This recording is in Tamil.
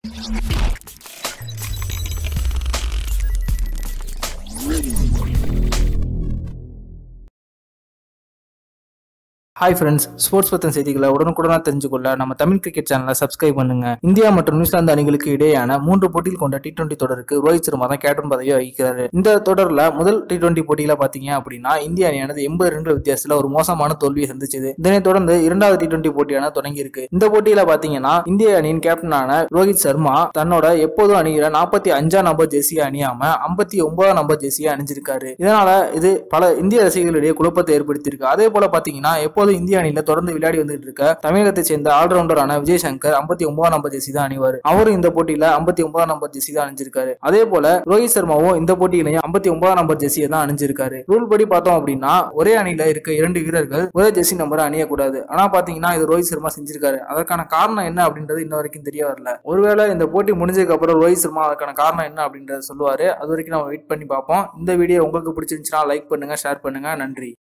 ஹாய் ஃப்ரெண்ட்ஸ் ஸ்போர்ட்ஸ் பத்தின செய்திகளை உடனுக்குடனாக தெரிஞ்சுக்கொள்ள நம்ம தமிழ் கிரிக்கெட் சேனலை சப்ஸ்கிரைப் பண்ணுங்க இந்தியா மற்றும் நியூசிலாந்து அணிகளுக்கு இடையேயான மூன்று போட்டியில் கொண்ட டி டுவெண்டி தொடருக்கு ரோஹித் சர்மா தான் கேப்டன் பதவியை வகிக்கிறாரு இந்த தொடர்ல முதல் டி டுவெண்டி போட்டியில பாத்தீங்க அப்படின்னா இந்திய அணியானது எண்பது ரன்கள் வித்தியாசத்துல ஒரு மோசமான தோல்வியை சந்திச்சது இதனைத் தொடர்ந்து இரண்டாவது டி டுவெண்டி போட்டியான தொடங்கி இருக்கு இந்த போட்டியில பாத்தீங்கன்னா இந்திய அணியின் கேப்டனான ரோஹித் சர்மா தன்னோட எப்போதும் அணிகிற நாற்பத்தி அஞ்சாம் நம்பர் ஜெர்சியை அணியாம ஐம்பத்தி ஒன்பதாம் நம்பர் ஜெர்சியை அணிஞ்சிருக்காரு இதனால இது பல இந்திய ரசிகர்களிடையே குழப்பத்தை ஏற்படுத்தியிருக்கு அதே போல பாத்தீங்கன்னா எப்போதும் இந்திய அணியில தொடர்ந்து விளையாடி வந்துட்டு இருக்க தமிழகத்தை சேர்ந்த ஆல்ரவுண்டரான விஜய் சங்கர் ஐம்பத்தி ஒன்பதாம் நம்பர் ஜெர்சி தான் அணிவார் அவரும் இந்த போட்டியில ஐம்பத்தி ஒன்பதாம் நம்பர் ஜெர்சி தான் அணிஞ்சிருக்காரு அதே போல ரோஹித் சர்மாவும் இந்த போட்டியிலையும் ஐம்பத்தி ஒன்பதாம் நம்பர் ஜெர்சியை தான் அணிஞ்சிருக்காரு ரூல் படி பார்த்தோம் அப்படின்னா ஒரே அணியில இருக்க இரண்டு வீரர்கள் ஒரே ஜெர்சி நம்பரை அணியக்கூடாது ஆனா பாத்தீங்கன்னா இது ரோஹித் சர்மா செஞ்சிருக்காரு அதற்கான காரணம் என்ன அப்படின்றது இன்ன வரைக்கும் தெரிய வரல ஒருவேளை இந்த போட்டி முடிஞ்சதுக்கு அப்புறம் ரோஹித் சர்மா அதுக்கான காரணம் என்ன அப்படின்றத சொல்லுவாரு அது வரைக்கும் நம்ம வெயிட் பண்ணி பார்ப்போம் இந்த வீடியோ உங்களுக்கு பிடிச்சிருந்துச்சுன்னா லைக் பண்ணுங்க ஷேர் பண்ணுங்க நன்றி